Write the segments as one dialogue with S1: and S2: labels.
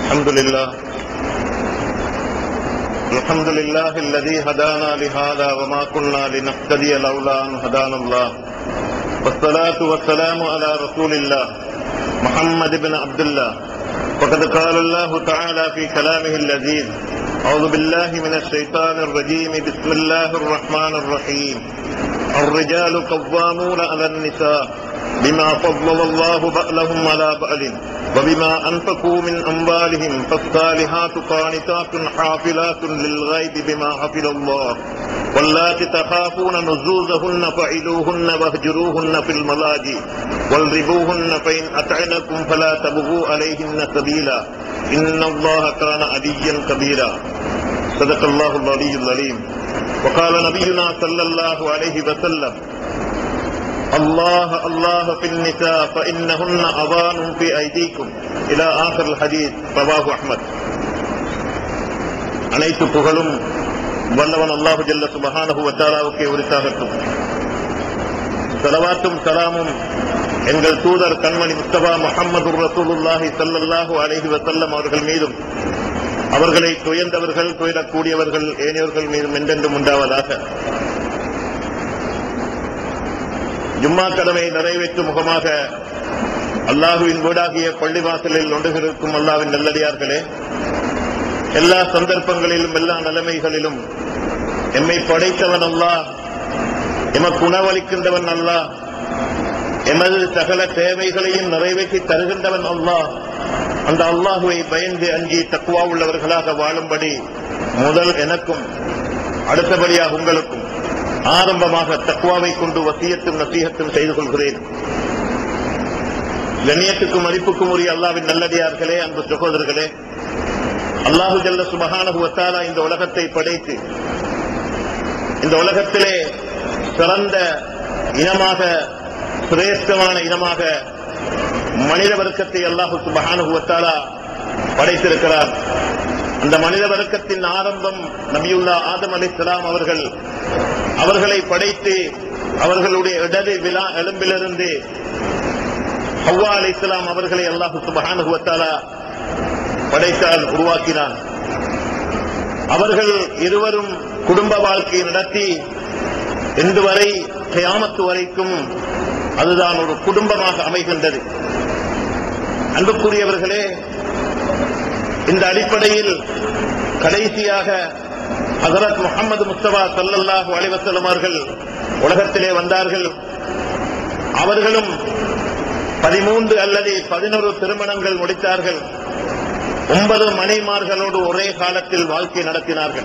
S1: الحمد لله الحمد لله الذي هدانا لهذا وما كنا لنهتدي لولا أن هدانا الله والصلاة والسلام على رسول الله محمد بن عبد الله وقد قال الله تعالى في كلامه اللذيذ أعوذ بالله من الشيطان الرجيم بسم الله الرحمن الرحيم الرجال قوامون على النساء بما فضل الله بألهم على بأل وبما أنفقوا من أموالهم فالصالحات قانتات حافلات للغيب بما حفظ الله واللاتي تخافون نزوزهن فعلوهن واهجروهن في المضاجع واضربوهن فإن أطعنكم فلا تبغوا عليهن سبيلا إن الله كان عليا كبيرا صدق الله العلي العليم وقال نبينا صلى الله عليه وسلم الله الله في النساء فإنهن أضان في أيديكم إلى آخر الحديث رواه أحمد அனைத்து புகழும் வல்லவன் அல்லாஹு ஜல்ல சுபஹானஹு வத்தாலாவுக்கே உரித்தாகட்டும் சலவாத்தும் சலாமும் எங்கள் தூதர் கண்மணி முஸ்தபா முஹம்மது ரசூலுல்லாஹி ஸல்லல்லாஹு அலைஹி வஸல்லம் அவர்கள் மீதும் அவர்களை துயர்ந்தவர்கள் துயரக்கூடியவர்கள் ஏனையவர்கள் மீதும் என்றென்றும் உண்டாவதாக ஜும்மா கடமை நிறைவேற்றும் முகமாக அல்லாஹுவின் வீடாகிய பள்ளிவாசலில் ஒன்றுகிருக்கும் அல்லாவின் நல்லடியார்களே எல்லா சந்தர்ப்பங்களிலும் எல்லா நிலைமைகளிலும் எம்மை படைத்தவன் அல்லாஹ் எமக்கு உணவளிக்கின்றவன் அல்லாஹ் எமது சகல தேவைகளையும் நிறைவேற்றி தருகின்றவன் அல்லாஹ் அந்த அல்லாஹுவை பயந்து அஞ்சி தக்குவா உள்ளவர்களாக வாழும்படி முதல் எனக்கும் அடுத்தபடியாக உங்களுக்கும் ஆரம்பமாக தக்குவாவை கொண்டு வசியத்தும் நசீகத்தும் செய்து கொள்கிறேன் கண்ணியத்துக்கும் மதிப்புக்கும் உரிய அல்லாவின் நல்லடியார்களே அன்பு சகோதரர்களே அல்லாஹு ஜல்ல சுபகானுவத்தாலா இந்த உலகத்தை படைத்து இந்த உலகத்திலே சிறந்த இனமாக சிரேஷ்டமான இனமாக மனித வர்க்கத்தை அல்லாஹு சுபகானுவத்தாலா படைத்திருக்கிறார் அந்த மனித வர்க்கத்தின் ஆரம்பம் நபியுல்லா ஆதம் அலி அவர்கள் அவர்களை படைத்து அவர்களுடைய இடது விழா எலும்பிலிருந்து ஹவ்வா அலி இஸ்லாம் அவர்களை அல்லாஹு சுபஹானுவத்தாலா படைத்தால் உருவாக்கினான் அவர்கள் இருவரும் குடும்ப வாழ்க்கையை நடத்தி இன்று வரை கியாமத்து வரைக்கும் அதுதான் ஒரு குடும்பமாக அமைகின்றது அன்புக்குரியவர்களே இந்த அடிப்படையில் கடைசியாக ஹசரத் முகமது முஸ்தபா சல்லல்லாஹு அலிவசல்லம் அவர்கள் உலகத்திலே வந்தார்கள் அவர்களும் பதிமூன்று அல்லது பதினொரு திருமணங்கள் முடித்தார்கள் ஒன்பது மனைமார்களோடு ஒரே காலத்தில் வாழ்க்கை நடத்தினார்கள்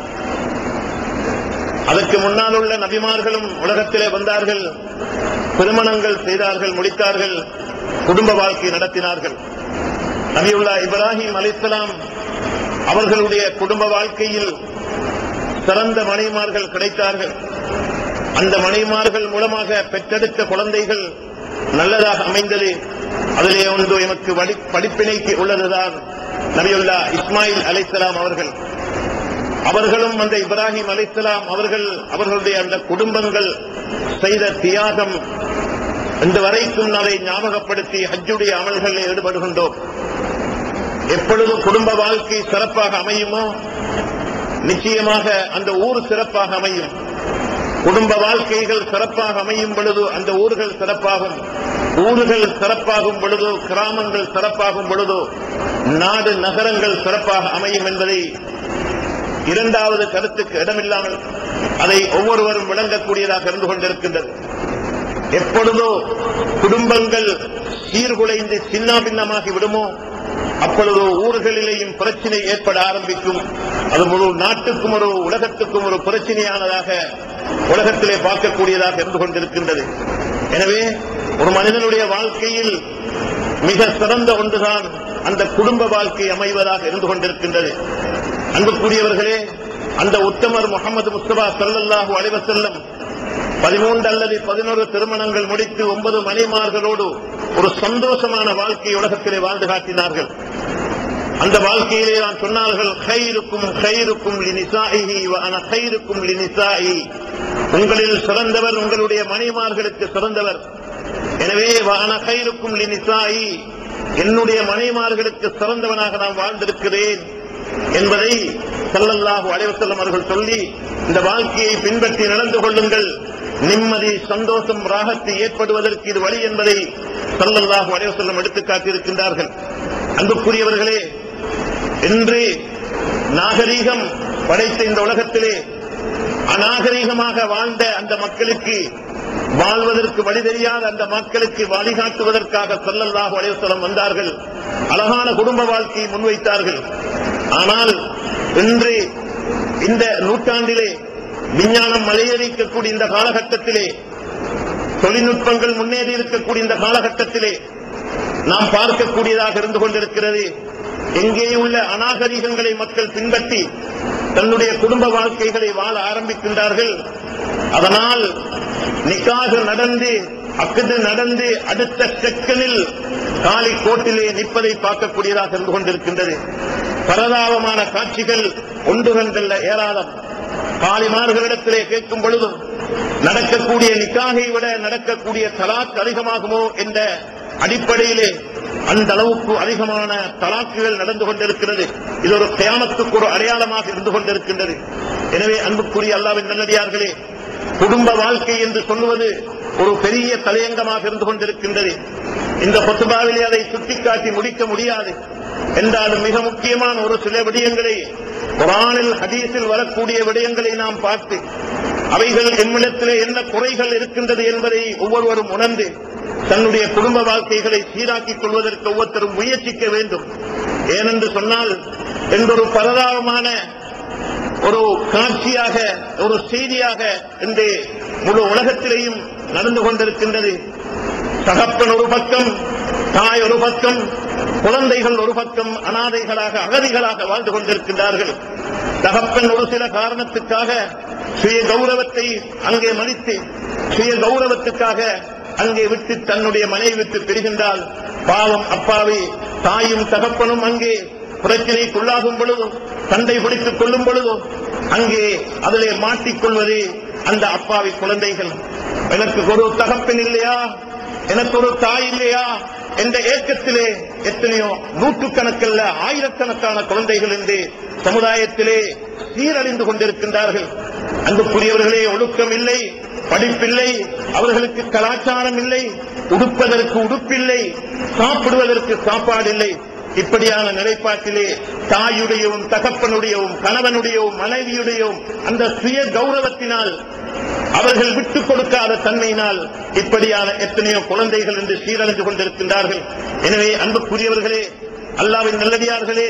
S1: அதற்கு முன்னால் உள்ள நபிமார்களும் உலகத்திலே வந்தார்கள் திருமணங்கள் செய்தார்கள் முடித்தார்கள் குடும்ப வாழ்க்கை நடத்தினார்கள் நபியுல்லா இப்ராஹிம் அலிஸ்லாம் அவர்களுடைய குடும்ப வாழ்க்கையில் சிறந்த மனைமார்கள் கிடைத்தார்கள் அந்த மனைமார்கள் மூலமாக பெற்றெடுத்த குழந்தைகள் நல்லதாக அமைந்தது அதிலே ஒன்று எமக்கு படிப்பினைக்கு உள்ளதுதான் நபியுல்லா இஸ்மாயில் அலிஸ்லாம் அவர்கள் அவர்களும் அந்த இப்ராஹிம் அலிஸ்லாம் அவர்கள் அவர்களுடைய அந்த குடும்பங்கள் செய்த தியாகம் இந்த வரைக்கும் அதை ஞாபகப்படுத்தி ஹஜ்ஜுடைய அமல்களில் ஈடுபடுகின்றோம் எப்பொழுது குடும்ப வாழ்க்கை சிறப்பாக அமையுமோ நிச்சயமாக அந்த ஊர் சிறப்பாக அமையும் குடும்ப வாழ்க்கைகள் சிறப்பாக அமையும் பொழுது அந்த ஊர்கள் சிறப்பாகும் ஊர்கள் சிறப்பாகும் பொழுது கிராமங்கள் சிறப்பாகும் பொழுது நாடு நகரங்கள் சிறப்பாக அமையும் என்பதை இரண்டாவது கருத்துக்கு இடமில்லாமல் அதை ஒவ்வொருவரும் விளங்கக்கூடியதாக இருந்து கொண்டிருக்கின்றது எப்பொழுதோ குடும்பங்கள் சீர்குலைந்து சின்ன பின்னமாகி விடுமோ அப்பொழுது ஊர்களிலேயும் பிரச்சனை ஏற்பட ஆரம்பிக்கும் அது முழு நாட்டுக்கும் ஒரு உலகத்துக்கும் ஒரு பிரச்சனையானதாக உலகத்திலே பார்க்கக்கூடியதாக இருந்து கொண்டிருக்கின்றது எனவே ஒரு மனிதனுடைய வாழ்க்கையில் மிக சிறந்த ஒன்றுதான் அந்த குடும்ப வாழ்க்கை அமைவதாக இருந்து கொண்டிருக்கின்றது அன்புக்குரியவர்களே அந்த உத்தமர் முகமது முஸ்தபா சல்லல்லாஹு அலைவசல்லம் பதிமூன்று அல்லது பதினோரு திருமணங்கள் முடித்து ஒன்பது மணிமார்களோடு ஒரு சந்தோஷமான வாழ்க்கை உலகத்திலே வாழ்ந்து காட்டினார்கள் அந்த வாழ்க்கையிலே நான் சொன்னார்கள் கைருக்கும் கைருக்கும் லினிசாயி அன கைருக்கும் லினிசாயி உங்களில் சிறந்தவர் உங்களுடைய மணிமார்களுக்கு சிறந்தவர் எனவே வான கைருக்கும் லினிசாயி என்னுடைய மனைமார்களுக்கு சிறந்தவனாக நான் வாழ்ந்திருக்கிறேன் என்பதை ஸல்லல்லாஹு அலைஹி வஸல்லம் அவர்கள் சொல்லி இந்த வாழ்க்கையை பின்பற்றி நடந்து கொள்ளுங்கள் நிம்மதி சந்தோஷம் ராகத்தை ஏற்படுவதற்கு இது வழி என்பதை ஸல்லல்லாஹு அலைஹி வஸல்லம் எடுத்துக் காட்டியிருக்கின்றார்கள் அன்புக்குரியவர்களே இன்று நாகரீகம் படைத்த இந்த உலகத்திலே அநாகரீகமாக வாழ்ந்த அந்த மக்களுக்கு வாழ்வதற்கு வழி தெரியாத அந்த மக்களுக்கு வழிகாட்டுவதற்காக ஸல்லல்லாஹு அலைஹி வஸல்லம் வந்தார்கள் அழகான குடும்ப வாழ்க்கையை முன்வைத்தார்கள் ஆனால் இன்று இந்த நூற்றாண்டிலே விஞ்ஞானம் மலையடிக்கக்கூடிய இந்த காலகட்டத்திலே தொழில்நுட்பங்கள் முன்னேறி இருக்கக்கூடிய இந்த காலகட்டத்திலே நாம் பார்க்கக்கூடியதாக இருந்து கொண்டிருக்கிறது எங்கே உள்ள அநாகரிகங்களை மக்கள் பின்பற்றி தன்னுடைய குடும்ப வாழ்க்கைகளை வாழ ஆரம்பிக்கின்றார்கள் அதனால் நிக்காக நடந்து அக்குது நடந்து அடுத்த செக்கனில் காலி கோட்டிலே நிற்பதை பார்க்கக்கூடியதாக இருந்து கொண்டிருக்கின்றது பரதாபமான காட்சிகள் ஒன்று கண்டல்ல ஏராளம் காலிமார்களிடத்திலே கேட்கும் பொழுதும் நடக்கக்கூடிய நிக்காகை விட நடக்கக்கூடிய தலாக் அதிகமாகுமோ என்ற அடிப்படையிலே அந்த அளவுக்கு அதிகமான தலாக்குகள் நடந்து கொண்டிருக்கிறது இது ஒரு கியாமத்துக்கு ஒரு அடையாளமாக இருந்து கொண்டிருக்கின்றது எனவே அன்புக்குரிய அல்லாவின் நல்லடியார்களே குடும்ப வாழ்க்கை என்று சொல்லுவது ஒரு பெரிய தலையங்கமாக இருந்து கொண்டிருக்கின்றது இந்த பொத்துபாவிலே அதை சுட்டிக்காட்டி முடிக்க முடியாது என்றாலும் மிக முக்கியமான ஒரு சில விடயங்களை குரானில் ஹதீஸில் வரக்கூடிய விடயங்களை நாம் பார்த்து அவைகள் எம்மிடத்திலே என்ன குறைகள் இருக்கின்றது என்பதை ஒவ்வொருவரும் உணர்ந்து தன்னுடைய குடும்ப வாழ்க்கைகளை சீராக்கிக் கொள்வதற்கு ஒவ்வொருத்தரும் முயற்சிக்க வேண்டும் ஏனென்று சொன்னால் என்றொரு பரதாபமான ஒரு காட்சியாக ஒரு செய்தியாக இன்று முழு உலகத்திலேயும் நடந்து கொண்டிருக்கின்றது தகப்பன் ஒரு பக்கம் தாய் ஒரு பக்கம் குழந்தைகள் ஒரு பக்கம் அனாதைகளாக அகதிகளாக வாழ்ந்து கொண்டிருக்கின்றார்கள் தகப்பன் ஒரு சில காரணத்துக்காக சுய கௌரவத்தை அங்கே மதித்து சுய கௌரவத்துக்காக அங்கே விட்டு தன்னுடைய மனைவி விட்டு பிரிகின்றால் பாவம் அப்பாவி தாயும் தகப்பனும் அங்கே பிரச்சனைக்குள்ளாகும் பொழுதும் சண்டை பிடித்துக் கொள்ளும் பொழுதும் அங்கே அதிலே மாட்டிக்கொள்வது அந்த அப்பாவி குழந்தைகள் எனக்கு ஒரு தகப்பன் இல்லையா எனக்கு ஒரு தாய் இல்லையா என்ற ஏக்கத்திலே எத்தனையோ நூற்றுக்கணக்கல்ல ஆயிரக்கணக்கான குழந்தைகள் என்று சமுதாயத்திலே சீரழிந்து கொண்டிருக்கின்றார்கள் அன்புக்குரியவர்களே ஒழுக்கம் இல்லை படிப்பில்லை அவர்களுக்கு கலாச்சாரம் இல்லை உடுப்பதற்கு உடுப்பில்லை சாப்பிடுவதற்கு சாப்பாடு இல்லை இப்படியான நிலைப்பாட்டிலே தாயுடையவும் தகப்பனுடையவும் கணவனுடையவும் மனைவியுடையவும் அந்த சுய கௌரவத்தினால் அவர்கள் விட்டுக் கொடுக்காத தன்மையினால் இப்படியான எத்தனையோ குழந்தைகள் என்று சீரழிந்து கொண்டிருக்கின்றார்கள் எனவே அன்புக்குரியவர்களே அல்லாவின் நல்லடியார்களே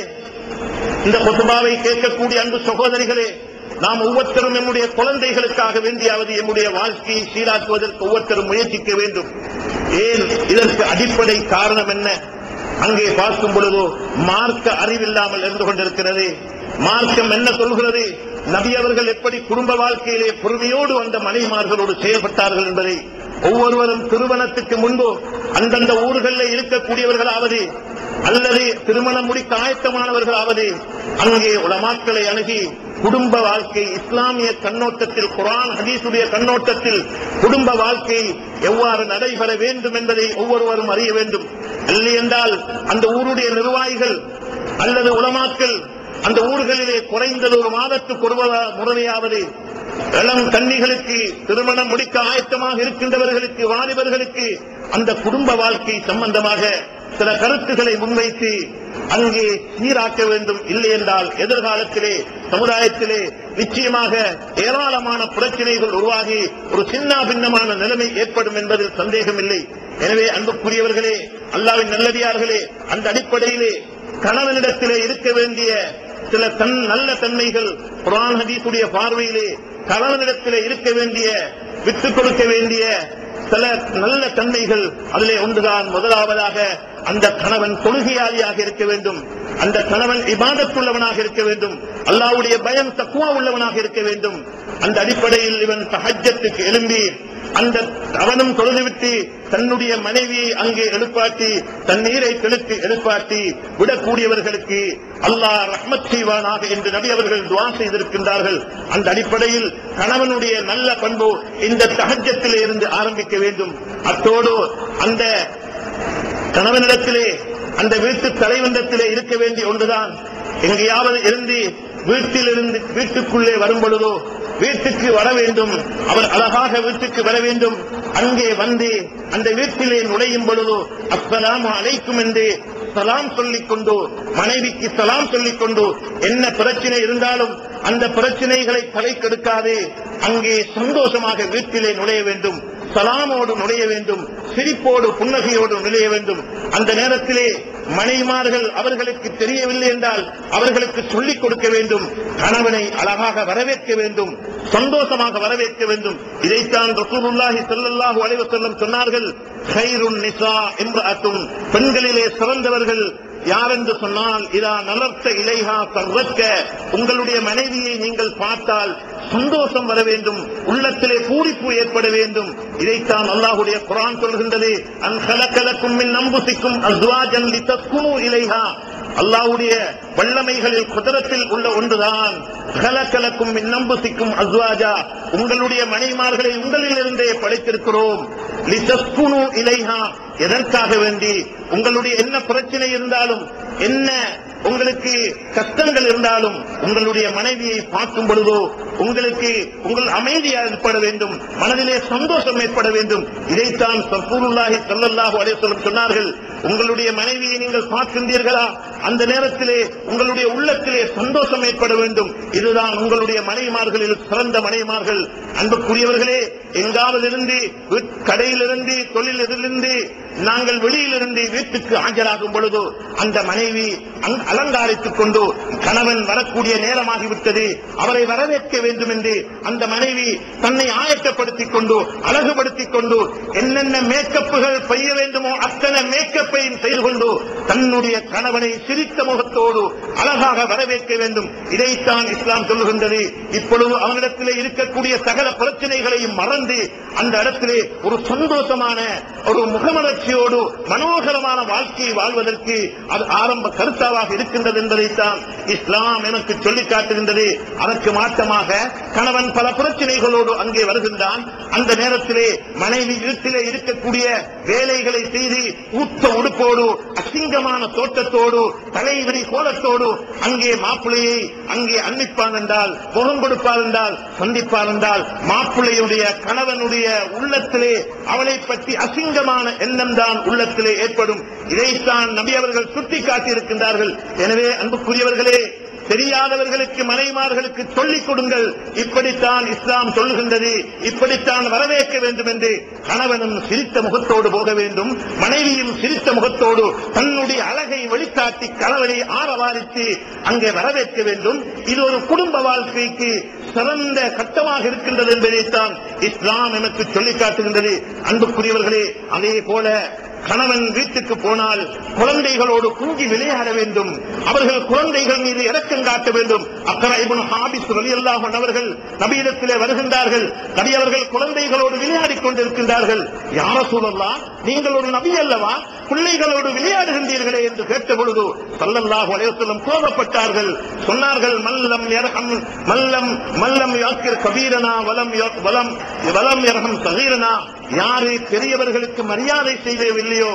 S1: இந்த கொசுபாவை கேட்கக்கூடிய அன்பு சகோதரிகளே நாம் ஒவ்வொருத்தரும் நம்முடைய குழந்தைகளுக்காக வேண்டியாவது நம்முடைய வாழ்க்கையை சீராக்குவதற்கு ஒவ்வொருத்தரும் முயற்சிக்க வேண்டும் ஏன் இதற்கு அடிப்படை காரணம் என்ன அங்கே பார்க்கும் பொழுதோ மார்க்க அறிவில்லாமல் இருந்து கொண்டிருக்கிறது மார்க்கம் என்ன சொல்கிறது நபி அவர்கள் எப்படி குடும்ப வாழ்க்கையிலே பொறுமையோடு அந்த மனைவிமார்களோடு செயல்பட்டார்கள் என்பதை ஒவ்வொருவரும் திருமணத்துக்கு முன்பு அந்தந்த ஊர்களில் இருக்கக்கூடியவர்களாவது அல்லது திருமணம் முடிக்க ஆயத்தமானவர்களாவது அங்கே உலமாக்களை அணுகி குடும்ப வாழ்க்கை இஸ்லாமிய கண்ணோட்டத்தில் குரான் ஹதீசுடைய கண்ணோட்டத்தில் குடும்ப வாழ்க்கை எவ்வாறு நடைபெற வேண்டும் என்பதை ஒவ்வொருவரும் அறிய வேண்டும் இல்லை என்றால் அந்த ஊருடைய நிர்வாகிகள் அல்லது உலமாக்கள் அந்த ஊர்களிலே குறைந்தது ஒரு மாதத்துக்கு ஒரு முறையாவது இளம் கன்னிகளுக்கு திருமணம் முடிக்க ஆயத்தமாக இருக்கின்றவர்களுக்கு வாலிபர்களுக்கு அந்த குடும்ப வாழ்க்கை சம்பந்தமாக சில கருத்துக்களை முன்வைத்து அங்கே சீராக்க வேண்டும் இல்லை என்றால் எதிர்காலத்திலே சமுதாயத்திலே நிச்சயமாக ஏராளமான பிரச்சனைகள் உருவாகி ஒரு சின்ன பின்னமான நிலைமை ஏற்படும் என்பதில் சந்தேகமில்லை எனவே அன்புக்குரியவர்களே அல்லாவின் நல்லடியார்களே அந்த அடிப்படையிலே கணவனிடத்திலே இருக்க வேண்டிய சில தன் நல்ல தன்மைகள் குரான் ஹதீஸுடைய பார்வையிலே கணவனிடத்திலே இருக்க வேண்டிய விட்டுக் கொடுக்க வேண்டிய சில நல்ல தன்மைகள் அதிலே ஒன்றுதான் முதலாவதாக அந்த கணவன் தொழுகையாளியாக இருக்க வேண்டும் அந்த கணவன் இபாதத்துள்ளவனாக இருக்க வேண்டும் அல்லாவுடைய பயம் தக்குவா உள்ளவனாக இருக்க வேண்டும் அந்த அடிப்படையில் இவன் சஹஜத்துக்கு எழும்பி அந்த அவனும் தொழுதுவிட்டு தன்னுடைய மனைவியை அங்கே எழுப்பாட்டி தண்ணீரை தெளித்து எழுப்பாட்டி விடக்கூடியவர்களுக்கு அல்லாஹ் ரஹ்மத் செய்வானாக என்று நபி அவர்கள் துவா செய்திருக்கின்றார்கள் அந்த அடிப்படையில் கணவனுடைய நல்ல பண்பு இந்த தகஜத்திலே இருந்து ஆரம்பிக்க வேண்டும் அத்தோடு அந்த கணவனிடத்திலே அந்த வீட்டு தலைவந்தத்திலே இருக்க வேண்டிய ஒன்றுதான் எங்கேயாவது இருந்து வீட்டிலிருந்து வீட்டுக்குள்ளே வரும் பொழுதோ வீட்டுக்கு வர வேண்டும் அவர் அழகாக வீட்டுக்கு வர வேண்டும் அங்கே வந்து அந்த வீட்டிலே நுழையும் பொழுதோ அஸ்ஸலாமு அலைக்கும் என்று சலாம் சொல்லிக் கொண்டு மனைவிக்கு சலாம் சொல்லிக் கொண்டு என்ன பிரச்சனை இருந்தாலும் அந்த பிரச்சனைகளை தலை கெடுக்காதே அங்கே சந்தோஷமாக வீட்டிலே நுழைய வேண்டும் சலாமோடு நுழைய வேண்டும் சிரிப்போடு புன்னகையோடு நுழைய வேண்டும் அந்த நேரத்திலே மனைமார்கள் அவர்களுக்கு தெரியவில்லை என்றால் அவர்களுக்கு சொல்லிக் கொடுக்க வேண்டும் கணவனை அழகாக வரவேற்க வேண்டும் சந்தோஷமாக வரவேற்க வேண்டும் இதைத்தான் ரசூலுல்லாஹி ஸல்லல்லாஹு அலைஹி வஸல்லம் சொன்னார்கள் கைருன் நிசா இம்ரஅத்துன் பெண்களிலே சிறந்தவர்கள் யார் என்று சொன்னால் இதா நலர்த்த இலைஹா சர்வக்க உங்களுடைய மனைவியை நீங்கள் பார்த்தால் சந்தோஷம் வர வேண்டும் உள்ளத்திலே பூரிப்பு ஏற்பட வேண்டும் இதைத்தான் அல்லாஹுடைய குரான் சொல்கின்றது அன் கலக்கலக்கும் மின் நம்புசிக்கும் அஸ்வாஜன் லித்தக்குனு இலைஹா அல்லாஹ்வுடைய வல்லமைகளில் குதிரத்தில் உள்ள ஒன்றுதான் கலக்கலக்கும் மின் நம்புசிக்கும் அஸ்வாஜா உங்களுடைய மனைமார்களை உங்களிலிருந்தே படைத்திருக்கிறோம் லித்தக்குனு இலைஹா எதற்காக வேண்டி உங்களுடைய என்ன பிரச்சனை இருந்தாலும் என்ன உங்களுக்கு கஷ்டங்கள் இருந்தாலும் உங்களுடைய மனைவியை பார்க்கும் பொழுதோ உங்களுக்கு உங்கள் அமைதியா ஏற்பட வேண்டும் மனதிலே சந்தோஷம் ஏற்பட வேண்டும் இதைத்தான் சப்பூருல்லாஹி ஸல்லல்லாஹு அலைஹி வஸல்லம் சொன்னார்கள் உங்களுடைய மனைவியை நீங்கள் பார்க்கின்றீர்களா அந்த நேரத்திலே உங்களுடைய உள்ளத்திலே சந்தோஷம் ஏற்பட வேண்டும் இதுதான் உங்களுடைய மனைவிமார்களில் சிறந்த மனைவிமார்கள் அன்புக்குரியவர்களே எங்காவது இருந்து வீட்- கடையிலிருந்து தொழிலிருந்து நாங்கள் வெளியிலிருந்து வீட்டுக்கு ஆஜராகும் பொழுது அந்த மனைவி அங்- அலங்காரித்துக் கொண்டு கணவன் வரக்கூடிய நேரமாகிவிட்டது அவரை வரவேற்க வேண்டும் என்று அந்த மனைவி தன்னை ஆயத்தப்படுத்திக் கொண்டு அழகுபடுத்திக் கொண்டு என்னென்ன மேக்கப்புகள் பெய்ய வேண்டுமோ அத்தனை மேக்கப்பையும் செய்து கொண்டு தன்னுடைய கணவனை சிரித்த முகத்தோடு அழகாக வரவேற்க வேண்டும் இதைத்தான் இஸ்லாம் சொல்லுகின்றது இப்பொழுது அவனிடத்திலே இருக்கக்கூடிய சகல பிரச்சனைகளையும் மறந்து அந்த இடத்திலே ஒரு சந்தோஷமான ஒரு முகமலர்ச்சியோடு மனோகரமான வாழ்க்கையை வாழ்வதற்கு அது ஆரம்ப கருத்தாவாக இருக்கின்றது என்பதைத்தான் இஸ்லாம் எனக்கு சொல்லிக் காட்டுகின்றது அதற்கு மாற்றமாக கணவன் பல பிரச்சனைகளோடு அங்கே வருகின்றான் அந்த நேரத்திலே மனைவி வீட்டிலே இருக்கக்கூடிய வேலைகளை செய்து ஊத்த உடுப்போடு அசிங்கமான தோட்டத்தோடு தலைவிரி கோலத்தோடு அங்கே மாப்பிள்ளையை அங்கே அன்னிப்பான் என்றால் முகம் கொடுப்பார் என்றால் சந்திப்பார் என்றால் மாப்பிள்ளையுடைய கணவனுடைய உள்ளத்திலே அவளை பற்றி அசிங்கமான எண்ணம் தான் உள்ளத்திலே ஏற்படும் இதைத்தான் நபி அவர்கள் சுட்டிக்காட்டி இருக்கின்றார்கள் எனவே அன்புக்குரியவர்களே தெரியாதவர்களுக்கு மனைமார்களுக்கு சொல்லிக் கொடுங்கள் இப்படித்தான் இஸ்லாம் சொல்லுகின்றது இப்படித்தான் வரவேற்க வேண்டும் என்று கணவனும் சிரித்த முகத்தோடு போக வேண்டும் மனைவியும் சிரித்த முகத்தோடு தன்னுடைய அழகை வெளிக்காட்டி கணவனை ஆரவாரித்து அங்கே வரவேற்க வேண்டும் இது ஒரு குடும்ப வாழ்க்கைக்கு சிறந்த கட்டமாக இருக்கின்றது என்பதைத்தான் இஸ்லாம் எனக்கு சொல்லிக் காட்டுகின்றது அன்புக்குரியவர்களே அதே போல கணவன் வீட்டுக்கு போனால் குழந்தைகளோடு குங்கி விளையாட வேண்டும் அவர்கள் குழந்தைகள் மீது இரக்கம் காட்ட வேண்டும் அக்கரா இப்னு ஹாபிஸ் ரலியல்லாஹு அன்ஹு அவர்கள் நபியிடத்திலே வருகின்றார்கள் நபி அவர்கள் குழந்தைகளோடு விளையாடிக் கொண்டிருக்கின்றார்கள் யார சூழல்லாம் நீங்கள் ஒரு நபி அல்லவா பிள்ளைகளோடு விளையாடுகின்றீர்களே என்று கேட்ட பொழுது சல்லல்லாஹு அலைஹி வஸல்லம் கோபப்பட்டார்கள் சொன்னார்கள் மல்லம் யர்ஹம் மல்லம் மல்லம் யாக்கிர் கபீரனா வலம் ய- வலம் வலம் யர்ஹம் சகீரனா யாரு பெரியவர்களுக்கு மரியாதை செய்யவில்லையோ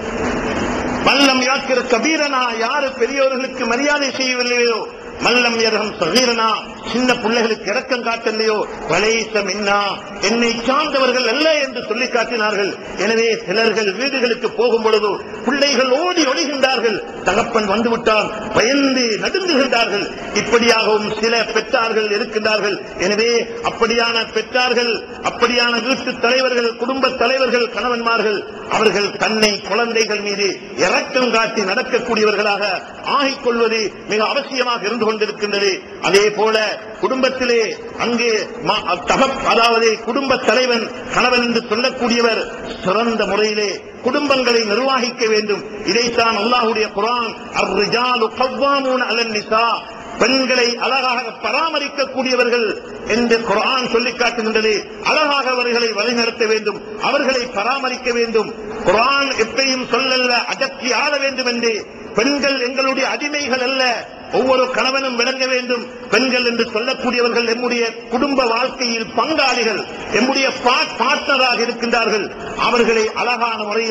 S1: மல்லம் யாக்கிற கபீரனா யாரு பெரியவர்களுக்கு மரியாதை செய்யவில்லையோ மல்லம் யர்ஹம் சகீரனா சின்ன பிள்ளைகளுக்கு இரக்கம் காட்டலையோ வலைச மின்னா என்னை சார்ந்தவர்கள் அல்ல என்று சொல்லி காட்டினார்கள் எனவே சிலர்கள் வீடுகளுக்கு போகும் பொழுது பிள்ளைகள் ஓடி ஒழிகின்றார்கள் தகப்பன் வந்துவிட்டான் பயந்து நடுங்குகின்றார்கள் இப்படியாகவும் சில பெற்றார்கள் இருக்கின்றார்கள் எனவே அப்படியான பெற்றார்கள் அப்படியான வீட்டு தலைவர்கள் குடும்ப தலைவர்கள் கணவன்மார்கள் அவர்கள் தன்னை குழந்தைகள் மீது இரக்கம் காட்டி நடக்கக்கூடியவர்களாக ஆகிக் கொள்வது மிக அவசியமாக இருந்து கொண்டிருக்கின்றது அதே போல குடும்பத்திலே அங்கே மா- தகப் அதாவது குடும்ப தலைவன் கணவன் என்று சொல்லக்கூடியவர் சிறந்த முறையிலே குடும்பங்களை நிர்வகிக்க வேண்டும் இதைத்தான் அல்லாஹ்வுடைய குர்ஆன் அர்-ரிஜாலு கவ்வாமூன அலன் நிசா பெண்களை அழகாக பராமரிக்கக்கூடியவர்கள் என்று குர்ஆன் சொல்லிக் காட்டுகின்றது அழகாக அவர்களை வழிநடத்த வேண்டும் அவர்களை பராமரிக்க வேண்டும் குர்ஆன் எப்பையும் சொல்லல்ல அடக்கி ஆள வேண்டும் என்று பெண்கள் எங்களுடைய அடிமைகள் அல்ல ஒவ்வொரு கணவனும் விளங்க வேண்டும் பெண்கள் என்று சொல்லக்கூடியவர்கள் நம்முடைய குடும்ப வாழ்க்கையில் பங்காளிகள் நம்முடைய பார்ட்னராக இருக்கின்றார்கள் அவர்களை அழகான முறையிலே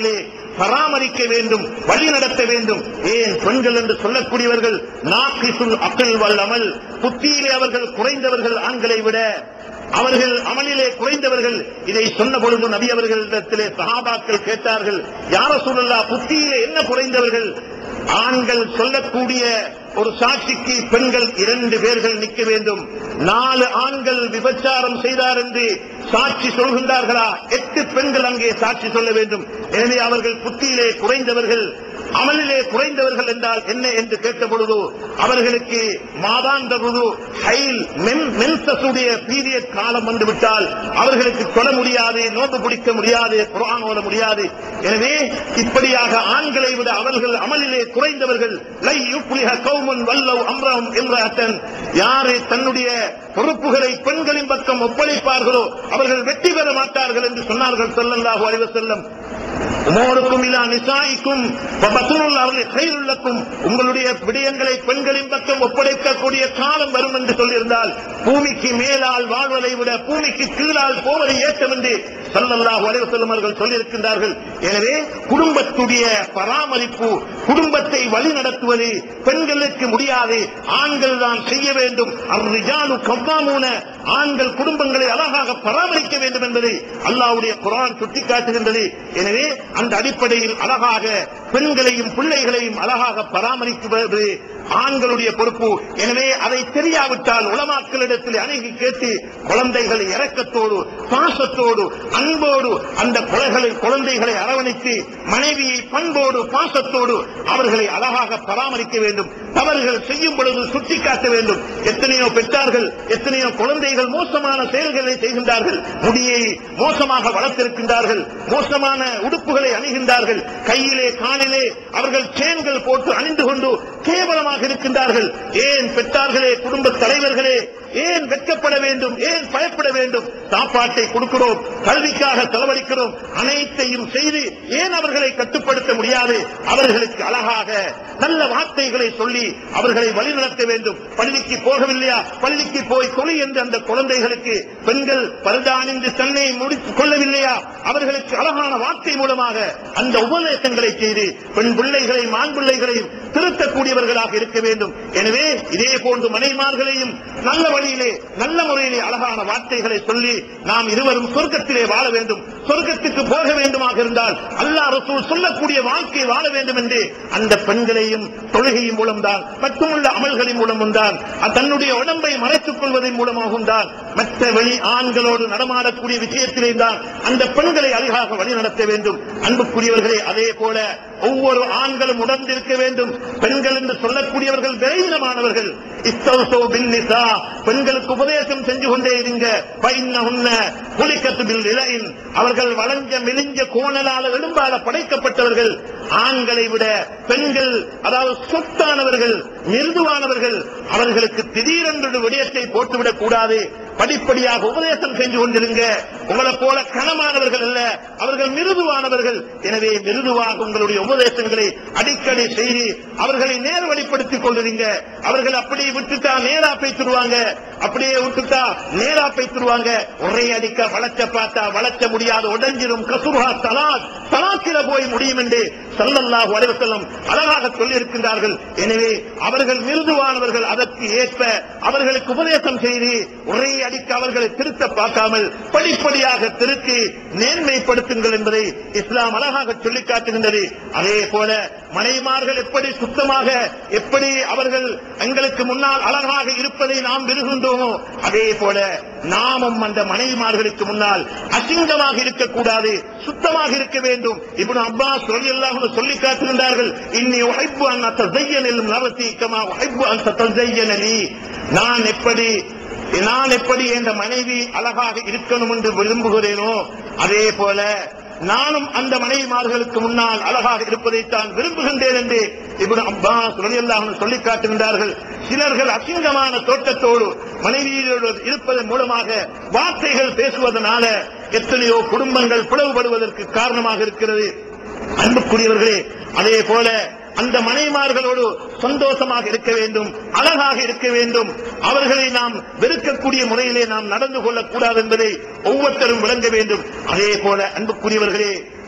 S1: பராமரிக்க வேண்டும் வழி நடத்த வேண்டும் ஏன் பெண்கள் என்று சொல்லக்கூடியவர்கள் நாக்கிசுல் அக்கல் வல்லமல் புத்தியிலே அவர்கள் குறைந்தவர்கள் ஆண்களை விட அவர்கள் அமலிலே குறைந்தவர்கள் இதை சொன்ன பொழுது நபி அவர்களிடத்திலே சஹாபாக்கள் கேட்டார்கள் யார சொல்லலா புத்தியிலே என்ன குறைந்தவர்கள் ஆண்கள் சொல்லக்கூடிய ஒரு சாட்சிக்கு பெண்கள் இரண்டு பேர்கள் நிற்க வேண்டும் நாலு ஆண்கள் விபச்சாரம் செய்தார் என்று சாட்சி சொல்கின்றார்களா எட்டு பெண்கள் அங்கே சாட்சி சொல்ல வேண்டும் எனவே அவர்கள் புத்தியிலே குறைந்தவர்கள் அமலிலே குறைந்தவர்கள் என்றால் என்ன என்று கேட்ட பொழுது அவர்களுக்கு மாதாந்த பொழுது ஹைல் மென் மென்சஸுடைய பீரியட் காலம் வந்துவிட்டால் அவர்களுக்கு தொட முடியாது நோன்பு பிடிக்க முடியாது குரான் ஓட முடியாது எனவே இப்படியாக ஆண்களை விட அவர்கள் அமலிலே குறைந்தவர்கள் லை யுப்ளிஹ கௌமன் வல்லவ் அம்ரம் இம்ராத்தன் யாரு தன்னுடைய பொறுப்புகளை பெண்களின் பக்கம் ஒப்படைப்பார்களோ அவர்கள் வெற்றி பெற மாட்டார்கள் என்று சொன்னார்கள் ஸல்லல்லாஹு அலைஹி வஸல்லம் உமோருக்கும் இலா நிசாய்க்கும் பத்துனுள்ள அவர்கள் கையிலுள்ளக்கும் உங்களுடைய விடயங்களை பெண்களின் பக்கம் ஒப்படைக்கக்கூடிய காலம் வரும் என்று சொல்லியிருந்தால் பூமிக்கு மேலால் வாழ்வதை விட பூமிக்கு கீழால் போவதை ஏற்றம் என்று சல்லல்லாஹு அலைஹி வஸல்லம் அவர்கள் சொல்லியிருக்கின்றார்கள் எனவே குடும்பத்துடைய பராமரிப்பு குடும்பத்தை வழி நடத்துவது பெண்களுக்கு முடியாது ஆண்கள் தான் செய்ய வேண்டும் அர்ரிஜாலு கவ்வாமூன ஆண்கள் குடும்பங்களை அழகாக பராமரிக்க வேண்டும் என்பதை அல்லாஹ்வுடைய குர்ஆன் சுட்டிக்காட்டுகின்றது எனவே அந்த அடிப்படையில் அழகாக பெண்களையும் பிள்ளைகளையும் அழகாக பராமரிக்குவது ஆண்களுடைய பொறுப்பு எனவே அதை தெரியாவிட்டால் உலமாக்களிடத்தில் அணுகி கேட்டு குழந்தைகளை இரக்கத்தோடு பாசத்தோடு அன்போடு அந்த குலைகளை குழந்தைகளை அரவணைத்து மனைவியை பண்போடு பாசத்தோடு அவர்களை அழகாக பராமரிக்க வேண்டும் தவறுகள் செய்யும் பொழுது சுட்டிக்காட்ட வேண்டும் எத்தனையோ பெற்றார்கள் எத்தனையோ குழந்தைகள் மோசமான செயல்களை செய்கின்றார்கள் முடியை மோசமாக வளர்த்திருக்கின்றார்கள் மோசமான உடுப்புகளை அணிகின்றார்கள் கையிலே காலிலே அவர்கள் சேன்கள் போட்டு அணிந்து கொண்டு கேவலமாக இருக்கின்றார்கள் ஏன் பெற்றார்களே குடும்ப தலைவர்களே ஏன் வெட்கப்பட வேண்டும் ஏன் பயப்பட வேண்டும் சாப்பாட்டை கொடுக்கிறோம் கல்விக்காக செலவழிக்கிறோம் அனைத்தையும் செய்து ஏன் அவர்களை கட்டுப்படுத்த முடியாது அவர்களுக்கு அழகாக நல்ல வார்த்தைகளை சொல்லி அவர்களை வழிநடத்த வேண்டும் பள்ளிக்கு போகவில்லையா பள்ளிக்கு போய் கொலை என்று அந்த குழந்தைகளுக்கு பெண்கள் பருதா அணிந்து தன்னை முடித்துக் கொள்ளவில்லையா அவர்களுக்கு அழகான வார்த்தை மூலமாக அந்த உபதேசங்களை செய்து பெண் பிள்ளைகளையும் ஆண் பிள்ளைகளையும் திருத்தக்கூடியவர்களாக இருக்க வேண்டும் எனவே இதே போன்று மனைமார்களையும் நல்ல வழியிலே நல்ல முறையிலே அழகான வார்த்தைகளை சொல்லி நாம் இருவரும் சொர்க்கத்திலே வாழ வேண்டும் சொர்க்கத்துக்கு போக வேண்டுமாக இருந்தால் அல்லாஹ் ரசூல் சொல்லக்கூடிய வாழ்க்கை வாழ வேண்டும் என்று அந்த பெண்களையும் தொழுகையின் மூலம்தான் மட்டுமுள்ள அமல்களின் மூலமும் தான் தன்னுடைய உடம்பை மறைத்துக் கொள்வதன் மூலமாகவும் தான் மற்ற வெளி ஆண்களோடு நடமாடக்கூடிய விஷயத்திலே தான் அந்த பெண்களை அழகாக வழி நடத்த வேண்டும் அன்புக்குரியவர்களே அதே போல ஒவ்வொரு ஆண்களும் உணர்ந்திருக்க வேண்டும் பெண்கள் என்று சொல்லக்கூடியவர்கள் விரைவினமானவர்கள் இஸ்தௌசோ பின் நிசா பெண்களுக்கு உபதேசம் செஞ்சு கொண்டே இருங்க பைன்னஹுன்ன குலிக்கத்து பில் இலையின் அவர்கள் வளைஞ்ச மெலிஞ்ச கோணலால எலும்பால படைக்கப்பட்டவர்கள் ஆண்களை விட பெண்கள் அதாவது சொத்தானவர்கள் மிருதுவானவர்கள் அவர்களுக்கு திடீரென்று ஒரு விடயத்தை போட்டுவிடக் கூடாது படிப்படியாக உபதேசம் செஞ்சு கொண்டிருங்க உங்களை போல கனமானவர்கள் அல்ல அவர்கள் மிருதுவானவர்கள் எனவே மிருதுவாக உங்களுடைய உபதேசங்களை அடிக்கடி செய்து அவர்களை நேர்வழிப்படுத்திக் கொள்ளுறீங்க அவர்கள் அப்படியே விட்டுட்டா நேரா பேத்துருவாங்க அப்படியே விட்டுட்டா நேரா பேத்துருவாங்க ஒரே அடிக்க வளர்ச்ச பார்த்தா வளர்ச்ச முடியாது உடஞ்சிரும் கசுபா தலாக் தலாக்கில போய் முடியும் என்று சல்லல்லாஹு அலைஹி வஸல்லம் அழகாக சொல்லியிருக்கின்றார்கள் எனவே அவர்கள் மிருதுவானவர்கள் அதற்கு ஏற்ப அவர்களுக்கு உபதேசம் செய்து ஒரே அடிக்க அவர்களை திருத்த பார்க்காமல் படிப்படியாக திருத்தி நேர்மைப்படுத்துங்கள் என்பதை இஸ்லாம் அழகாக சொல்லிக் காட்டுகின்றது அதே போல மனைமார்கள் எப்படி சுத்தமாக எப்படி அவர்கள் எங்களுக்கு முன்னால் அழகாக இருப்பதை நாம் விரும்புகின்றோமோ அதே போல நாமும் அந்த மனைவிமார்களுக்கு முன்னால் அசிங்கமாக இருக்கக்கூடாது சுத்தமாக இருக்க வேண்டும் இப்படி அப்பாஸ் சொல்லி சொல்லி காட்டுகின்றார்கள் இன்னி உழைப்பு அன் அத்தசையனில் நவத்தி கமா உழைப்பு அன் தத்தசையனி நான் எப்படி நான் எப்படி என்ற மனைவி அழகாக இருக்கணும் என்று விரும்புகிறேனோ அதே போல நானும் அந்த மனைவிமார்களுக்கு முன்னால் அழகாக இருப்பதைத்தான் விரும்புகின்றேன் என்று இப்னு அப்பாஸ் ரலியல்லாஹு சொல்லி காட்டுகின்றார்கள் சிலர்கள் அசிங்கமான தோட்டத்தோடு மனைவியோடு இருப்பதன் மூலமாக வார்த்தைகள் பேசுவதனால எத்தனையோ குடும்பங்கள் பிளவுபடுவதற்கு காரணமாக இருக்கிறது அன்புக்குரியவர்களே அதே போல அந்த மனைமார்களோடு சந்தோஷமாக இருக்க வேண்டும் அழகாக இருக்க வேண்டும் அவர்களை நாம் வெறுக்கக்கூடிய முறையிலே நாம் நடந்து கொள்ளக்கூடாது என்பதை ஒவ்வொருத்தரும் விளங்க வேண்டும் அதே போல அன்புக்குரியவர்களே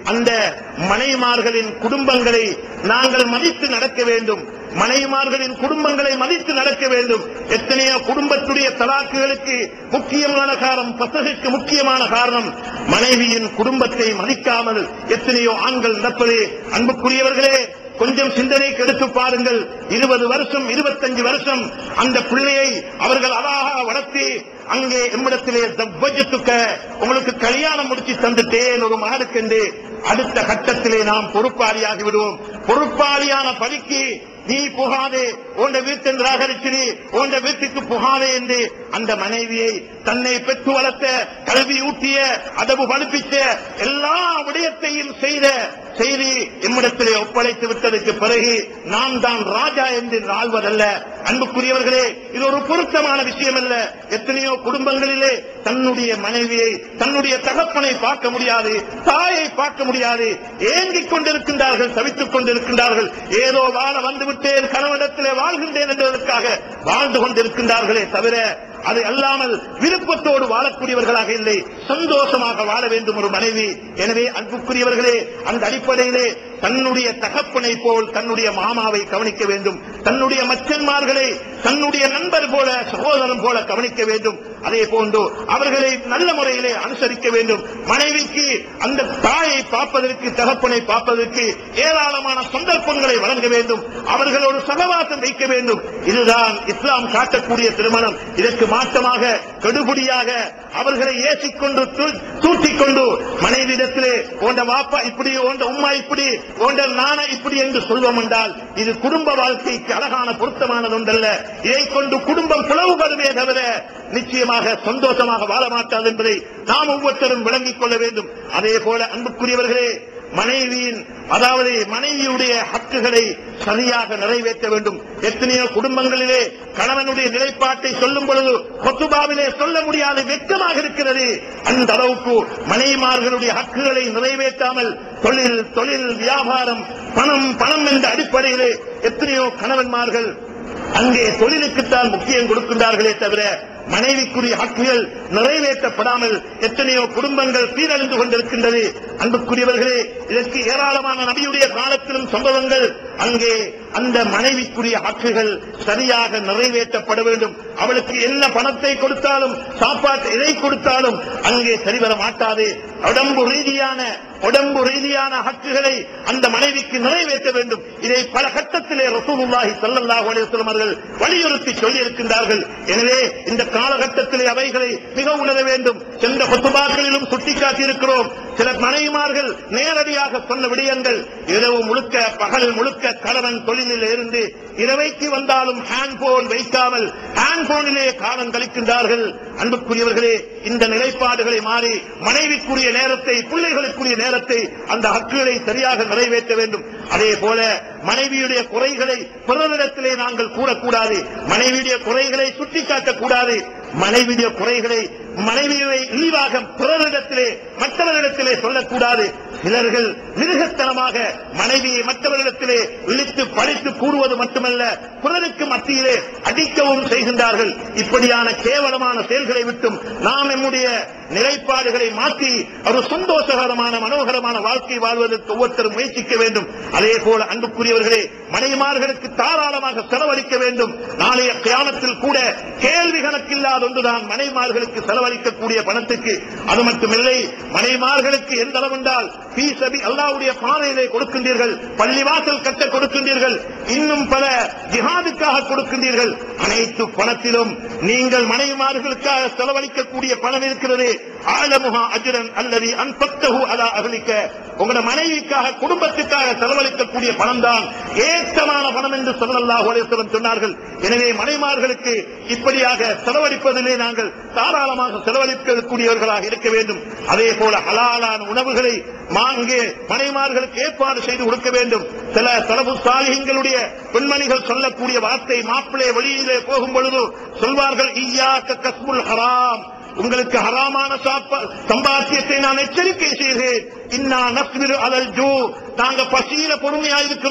S1: அந்த மனைவிமார்களின் குடும்பங்களை நாங்கள் மதித்து நடக்க வேண்டும் மனைவிமார்களின் குடும்பங்களை மதித்து நடக்க வேண்டும் எத்தனையோ குடும்பத்துடைய தலாக்குகளுக்கு முக்கியமான காரணம் பசகுக்கு முக்கியமான காரணம் மனைவியின் குடும்பத்தை மதிக்காமல் எத்தனையோ ஆண்கள் நடப்பது அன்புக்குரியவர்களே கொஞ்சம் சிந்தனை கெடுத்து பாருங்கள் இருபது வருஷம் இருபத்தஞ்சு வருஷம் அந்த பிள்ளையை அவர்கள் அழகாக வளர்த்தி அங்கே எம்மிடத்திலே தவ்வஜத்துக்க உங்களுக்கு கல்யாணம் முடிச்சு தந்துட்டேன் ஒரு மகனுக்கு என்று அடுத்த கட்டத்திலே நாம் பொறுப்பாளியாகி விடுவோம் பொறுப்பாளியான பணிக்கு நீ புகாதே உண்ட வீட்டின் ராகரிச்சிரி உண்ட வீட்டுக்கு புகாதே என்று அந்த மனைவியை தன்னை பெற்று வளர்த்த கல்வி ஊட்டிய அதவு படிப்பித்த எல்லா விடயத்தையும் செய்த செய்தி எம்மிடத்திலே ஒப்படைத்து விட்டதற்கு பிறகு நாம் தான் ராஜா என்று ஆள்வதல்ல அன்புக்குரியவர்களே இது ஒரு பொருத்தமான விஷயம் அல்ல எத்தனையோ குடும்பங்களிலே தன்னுடைய மனைவியை தன்னுடைய தகப்பனை பார்க்க முடியாது தாயை பார்க்க முடியாது ஏங்கிக் கொண்டிருக்கின்றார்கள் தவித்துக் கொண்டிருக்கின்றார்கள் ஏதோ வாழ வந்துவிட்டேன் கணவனிடத்திலே வாழ்கின்றேன் என்பதற்காக வாழ்ந்து கொண்டிருக்கின்றார்களே தவிர அது அல்லாமல் விருப்பத்தோடு வாழக்கூடியவர்களாக இல்லை சந்தோஷமாக வாழ வேண்டும் ஒரு மனைவி எனவே அன்புக்குரியவர்களே அந்த அடிப்படையிலே தன்னுடைய தகப்பனை போல் தன்னுடைய மாமாவை கவனிக்க வேண்டும் தன்னுடைய மச்சன்மார்களை தன்னுடைய நண்பர் போல சகோதரன் போல கவனிக்க வேண்டும் அதே போன்று அவர்களை நல்ல முறையிலே அனுசரிக்க வேண்டும் மனைவிக்கு அந்த தாயை பார்ப்பதற்கு தகப்பனை பார்ப்பதற்கு ஏராளமான சந்தர்ப்பங்களை வழங்க வேண்டும் அவர்களோடு சகவாசம் வைக்க வேண்டும் இதுதான் இஸ்லாம் காட்டக்கூடிய திருமணம் இதற்கு மாற்றமாக கெடுபடியாக அவர்களை ஏசிக்கொண்டு தூ- தூற்றிக் கொண்டு மனைவியிடத்திலே ஓண்ட வாப்பா இப்படி ஓண்ட உம்மா இப்படி ஓண்ட நானா இப்படி என்று சொல்வோம் என்றால் இது குடும்ப வாழ்க்கைக்கு அழகான பொருத்தமானது ஒன்றல்ல இதை கொண்டு குடும்பம் பிளவுபடுமே தவிர நிச்சயமாக சந்தோஷமாக வாழ மாட்டாது என்பதை நாம் ஒவ்வொருத்தரும் விளங்கிக் கொள்ள வேண்டும் அதே போல அன்புக்குரியவர்களே மனைவியின் அதாவது மனைவியுடைய ஹக்குகளை சரியாக நிறைவேற்ற வேண்டும் எத்தனையோ குடும்பங்களிலே கணவனுடைய நிலைப்பாட்டை சொல்லும் பொழுது கொத்துபாவிலே சொல்ல முடியாத வெட்கமாக இருக்கிறது அந்த அளவுக்கு மனைவிமார்களுடைய ஹக்குகளை நிறைவேற்றாமல் தொழில் தொழில் வியாபாரம் பணம் பணம் என்ற அடிப்படையிலே எத்தனையோ கணவன்மார்கள் அங்கே தொழிலுக்குத்தான் முக்கியம் கொடுக்கின்றார்களே தவிர மனைவிக்குரிய ஹக்குகள் நிறைவேற்றப்படாமல் எத்தனையோ குடும்பங்கள் சீரழிந்து கொண்டிருக்கின்றது அன்புக்குரியவர்களே இதற்கு ஏராளமான நபியுடைய காலத்திலும் சம்பவங்கள் அங்கே அந்த மனைவிக்குரிய ஹக்குகள் சரியாக நிறைவேற்றப்பட வேண்டும் அவளுக்கு என்ன பணத்தை கொடுத்தாலும் சாப்பாட்டு எதை கொடுத்தாலும் அங்கே சரிவர மாட்டாது உடம்பு ரீதியான உடம்பு ரீதியான ஹக்குகளை அந்த மனைவிக்கு நிறைவேற்ற வேண்டும் இதை பல கட்டத்திலே ரசூலுல்லாஹி ஸல்லல்லாஹு அலைஹி வஸல்லம் அவர்கள் வலியுறுத்தி சொல்லி இருக்கின்றார்கள் எனவே இந்த காலகட்டத்திலே அவைகளை மிக உணர வேண்டும் சென்ற கொத்துபாக்களிலும் சுட்டிக்காட்டி இருக்கிறோம் சில மனைவிமார்கள் நேரடியாக சொன்ன விடயங்கள் இரவு முழுக்க பகல் முழுக்க கணவன் தொழிலில் இருந்து இரவைக்கு வந்தாலும் ஹேண்ட்போன் வைக்காமல் ஹேண்ட்போனிலே காலம் கழிக்கின்றார்கள் அன்புக்குரியவர்களே இந்த நிலைப்பாடுகளை மாறி மனைவிக்குரிய நேரத்தை பிள்ளைகளுக்குரிய நேரத்தை அந்த ஹக்குகளை சரியாக நிறைவேற்ற வேண்டும் அதே போல மனைவியுடைய குறைகளை பிறரிடத்திலே நாங்கள் கூறக்கூடாது மனைவியுடைய குறைகளை சுட்டிக்காட்டக் கூடாது மனைவியுடைய குறைகளை மனைவியை இழிவாக பிறரிடத்திலே மற்றவரிடத்திலே சொல்லக்கூடாது சிலர்கள் மிருகத்தனமாக மனைவியை மற்றவரிடத்திலே இழித்து பழித்து கூறுவது மட்டுமல்ல பிறருக்கு மத்தியிலே அடிக்கவும் செய்கின்றார்கள் இப்படியான கேவலமான செயல்களை விட்டும் நாம் நம்முடைய நிலைப்பாடுகளை மாற்றி ஒரு சந்தோஷகரமான மனோகரமான வாழ்க்கை வாழ்வதற்கு ஒவ்வொருத்தரும் முயற்சிக்க வேண்டும் அதே போல அன்புக்குரியவர்களே மனைவிமார்களுக்கு தாராளமாக செலவழிக்க வேண்டும் நாளைய கியாமத்தில் கூட கேள்வி கணக்கில்லாத ஒன்றுதான் மனைவிமார்களுக்கு செலவழிக்கக்கூடிய பணத்துக்கு அது மட்டுமில்லை மனைவிமார்களுக்கு எந்த அளவென்றால் பீசபி அல்லாவுடைய பாதையிலே கொடுக்கின்றீர்கள் பள்ளிவாசல் கட்ட கொடுக்கின்றீர்கள் இன்னும் பல ஜிஹாதுக்காக கொடுக்கின்றீர்கள் அனைத்து பணத்திலும் நீங்கள் மனைவிமார்களுக்காக செலவழிக்கக்கூடிய பணம் இருக்கிறது ஆலமுகா அஜரன் அல்லது அன்பக்தகு அலா அகலிக்க உங்களோட மனைவிக்காக குடும்பத்துக்காக செலவழிக்கக்கூடிய பணம் தான் ஏற்றமான பணம் என்று சொல்லல்லாஹு அலைஹி வஸல்லம் சொன்னார்கள் எனவே மனைமார்களுக்கு இப்படியாக செலவழிப்பதிலே நாங்கள் தாராளமாக செலவழிக்கக்கூடியவர்களாக இருக்க வேண்டும் அதே போல ஹலாலான உணவுகளை மாங்கே மனைமார்களுக்கு ஏற்பாடு செய்து கொடுக்க வேண்டும் சில செலவு சாலிகளுடைய பெண்மணிகள் சொல்லக்கூடிய வார்த்தை மாப்பிளை வெளியிலே போகும் பொழுது சொல்வார்கள் ஈயாக்க கஸ்முல் ஹராம் உங்களுக்கு ஹராமான சாப்ப- சம்பாத்தியத்தை நான் எச்சரிக்கை செய்கிறேன் இன்னா நஸ்மிரு அலல் ஜூ நாங்க பசியில பொறுமையா இருக்கிறோம்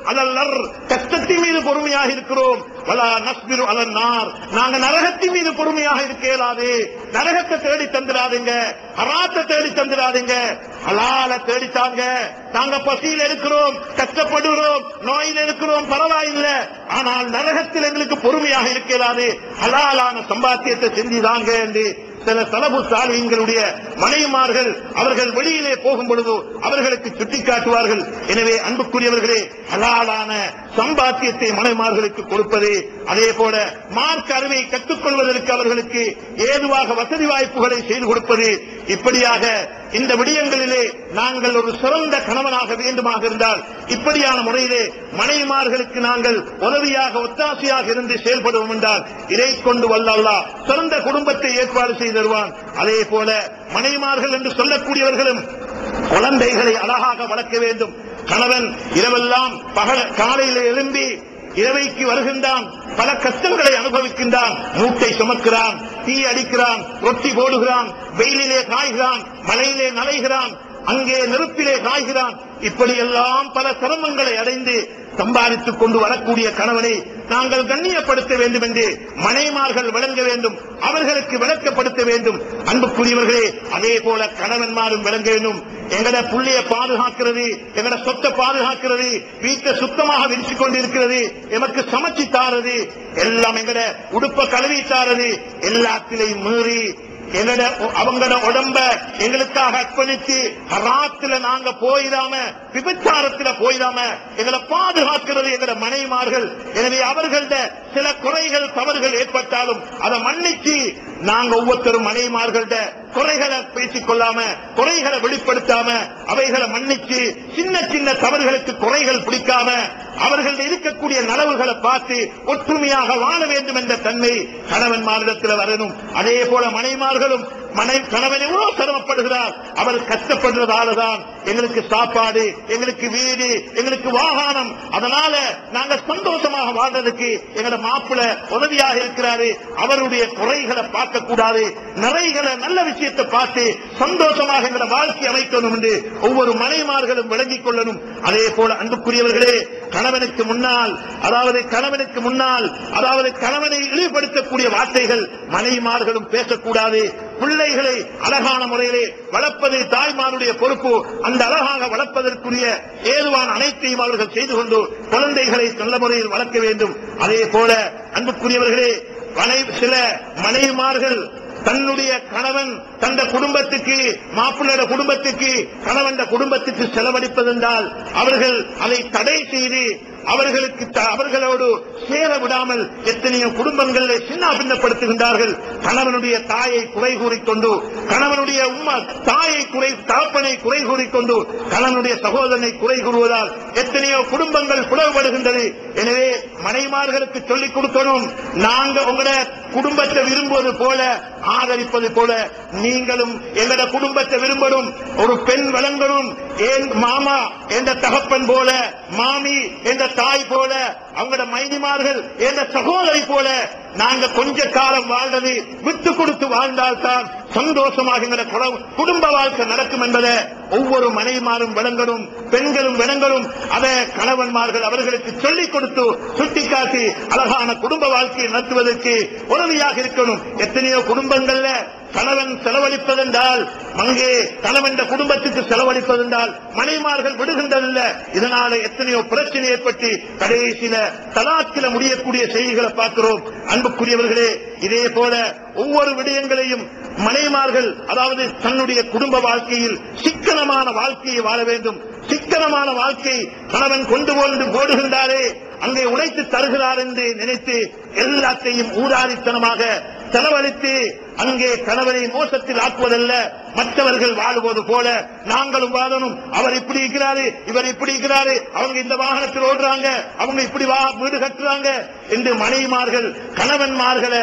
S1: அலல்லர் கஷ்டத்தின் மீது பொறுமையாக இருக்கிறோம் வலா நஸ்பிரு அலன்னார் நாங்க நரகத்தின் மீது பொறுமையாக இருக்க இயலாது நரகத்தை தேடி தந்துடாதீங்க ஹராத்தை தேடி தந்துடாதீங்க ஹலால தேடித்தாங்க நாங்க பசியில் இருக்கிறோம் கஷ்டப்படுகிறோம் நோயில் இருக்கிறோம் பரவாயில்லை ஆனால் நரகத்தில் எங்களுக்கு பொறுமையாக இருக்க இயலாது ஹலாலான சம்பாத்தியத்தை செஞ்சுதாங்க என்று சில தலபு சாலிகளுடைய மனைவிமார்கள் அவர்கள் வெளியிலே போகும் பொழுது அவர்களுக்கு சுட்டிக்காட்டுவார்கள் எனவே அன்புக்குரியவர்களே ஹலாலான சம்பாத்தியத்தை மனைவிமார்களுக்கு கொடுப்பது அதே போல மார்க் அறிவை கற்றுக்கொள்வதற்கு அவர்களுக்கு ஏதுவாக வசதி வாய்ப்புகளை செய்து கொடுப்பது இப்படியாக இந்த விடயங்களிலே நாங்கள் ஒரு சிறந்த கணவனாக வேண்டுமாக இருந்தால் இப்படியான முறையிலே மனைவிமார்களுக்கு நாங்கள் உதவியாக ஒத்தாசையாக இருந்து செயல்படுவோம் என்றால் இதை கொண்டு வல்லல்லா சிறந்த குடும்பத்தை ஏற்பாடு செய்து தருவான் அதே போல மனைவிமார்கள் என்று சொல்லக்கூடியவர்களும் குழந்தைகளை அழகாக வளர்க்க வேண்டும் கணவன் இரவெல்லாம் பகல் காலையில் எழும்பி இரவைக்கு வருகின்றான் பல கஷ்டங்களை அனுபவிக்கின்றான் மூட்டை சுமக்கிறான் தீ அடிக்கிறான் ரொட்டி போடுகிறான் வெயிலிலே காய்கிறான் மழையிலே நலைகிறான் அங்கே நெருப்பிலே காய்கிறான் இப்படியெல்லாம் பல சிரமங்களை அடைந்து சம்பாதித்துக் கொண்டு வரக்கூடிய கணவனை நாங்கள் கண்ணியப்படுத்த வேண்டும் என்று மனைமார்கள் விளங்க வேண்டும் அவர்களுக்கு விளக்கப்படுத்த வேண்டும் அன்புக்குரியவர்களே அதே போல கணவன்மாரும் விளங்க வேண்டும் எங்கட புள்ளைய பாதுகாக்கிறது எங்கட சொத்தை பாதுகாக்கிறது வீட்டை சுத்தமாக விரிச்சு கொண்டிருக்கிறது எமக்கு சமைச்சு தாரது எல்லாம் எங்கட உடுப்ப கழுவி தாரது எல்லாத்திலையும் மீறி எங்கட அவங்களோட உடம்ப எங்களுக்காக அர்ப்பணித்து ஹராத்துல நாங்க போயிடாம விபச்சாரத்துல போயிடாம எங்களை பாதுகாக்கிறது எங்கட மனைவிமார்கள் எனவே அவர்கள்ட சில குறைகள் தவறுகள் ஏற்பட்டாலும் அதை மன்னிச்சு நாங்க ஒவ்வொருத்தரும் மனைவிமார்கள்ட குறைகளை பேசிக் கொள்ளாம குறைகளை வெளிப்படுத்தாம அவைகளை மன்னிச்சு சின்ன சின்ன தவறுகளுக்கு குறைகள் பிடிக்காம அவர்கள் இருக்கக்கூடிய நலவுகளை பார்த்து ஒற்றுமையாக வாழ வேண்டும் என்ற தன்மை கணவன்மாரிடத்தில் வரணும் அதே போல மனைமார்களும் மனை கணவன் எவ்வளவு சிரமப்படுகிறார் அவர் கஷ்டப்படுறதாலதான் எங்களுக்கு சாப்பாடு எங்களுக்கு வீடு எங்களுக்கு வாகனம் அதனால நாங்க சந்தோஷமாக வாழ்றதுக்கு எங்களோட மாப்பிள உதவியாக இருக்கிறாரு அவருடைய குறைகளை பார்க்க கூடாது நிறைகளை நல்ல விஷயத்தை பார்த்து சந்தோஷமாக எங்களோட வாழ்க்கை அமைக்கணும் என்று ஒவ்வொரு மனைமார்களும் விளங்கிக் கொள்ளணும் அதே போல அன்புக்குரியவர்களே கணவனுக்கு முன்னால் அதாவது கணவனுக்கு முன்னால் அதாவது கணவனை இழிவுபடுத்தக்கூடிய வார்த்தைகள் மனைவிமார்களும் பேசக்கூடாது பிள்ளைகளை அழகான முறையிலே வளர்ப்பது தாய்மாருடைய பொறுப்பு அந்த அழகாக வளர்ப்பதற்குரிய ஏதுவான அனைத்தையும் அவர்கள் செய்து கொண்டு குழந்தைகளை நல்ல முறையில் வளர்க்க வேண்டும் அதே போல அன்புக்குரியவர்களே மனை- சில மனைவிமார்கள் தன்னுடைய கணவன் தந்த குடும்பத்துக்கு மாப்பிள்ளையோட குடும்பத்துக்கு கணவன் குடும்பத்துக்கு செலவழிப்பதென்றால் அவர்கள் அதை தடை செய்து அவர்களுக்கு த- அவர்களோடு சேர விடாமல் எத்தனையோ குடும்பங்களில் சின்ன பின்னப்படுத்துகின்றார்கள் கணவனுடைய தாயை குறை கூறிக்கொண்டு கணவனுடைய உம்மா தாயை குறை தகப்பனை குறை கூறிக்கொண்டு கணவனுடைய சகோதரனை குறை கூறுவதால் எத்தனையோ குடும்பங்கள் பிளவுபடுகின்றது எனவே மனைமார்களுக்கு சொல்லிக் கொடுக்கணும் நாங்க உங்களோட குடும்பத்தை விரும்புவது போல ஆதரிப்பது போல நீங்களும் எங்களோட குடும்பத்தை விரும்பணும் ஒரு பெண் விளங்கணும் ஏன் மாமா என்ற தகப்பன் போல மாமி என்ற தாய் போல அவங்களோட மைனிமார்கள் என்ற சகோதரி போல நாங்க கொஞ்ச காலம் வாழ்றது விட்டு கொடுத்து வாழ்ந்தால்தான் சந்தோஷமாக எங்களோட குட- குடும்ப வாழ்க்கை நடக்கும் என்பதை ஒவ்வொரு மனைவிமாரும் விளங்கணும் பெண்களும் விளங்கணும் அதை கணவன்மார்கள் அவர்களுக்கு சொல்லிக் கொடுத்து சுட்டிக்காட்டி அழகான குடும்ப வாழ்க்கையை நடத்துவதற்கு உதவியாக இருக்கணும் எத்தனையோ குடும்பங்கள்ல கணவன் செலவழிப்பதென்றால் அங்கே கணவன் குடும்பத்துக்கு செலவழிப்பதென்றால் மனைமார்கள் விடுகின்றதில்ல இதனால எத்தனையோ பிரச்சனை ஏற்பட்டு கடைசியில தலாக்கில முடியக்கூடிய செய்திகளை பார்க்கிறோம் அன்புக்குரியவர்களே இதே போல ஒவ்வொரு விடயங்களையும் மனைமார்கள் அதாவது தன்னுடைய குடும்ப வாழ்க்கையில் சிக்கனமான வாழ்க்கையை வாழ வேண்டும் சிக்கனமான வாழ்க்கை கணவன் கொண்டு வந்து போடுகின்றாரே அங்கே உழைத்து தருகிறார் என்று நினைத்து எல்லாத்தையும் ஊதாரித்தனமாக செலவழித்து அங்கே கணவனை மோசத்தில் ஆக்குவதல்ல மற்றவர்கள் வாழுவது போல நாங்களும் வாழணும் அவர் இப்படி இருக்கிறாரு இவர் இப்படி இருக்கிறாரு அவங்க இந்த வாகனத்தில் ஓடுறாங்க அவங்க இப்படி வா வீடு கட்டுறாங்க என்று மனைவிமார்கள் கணவன்மார்களை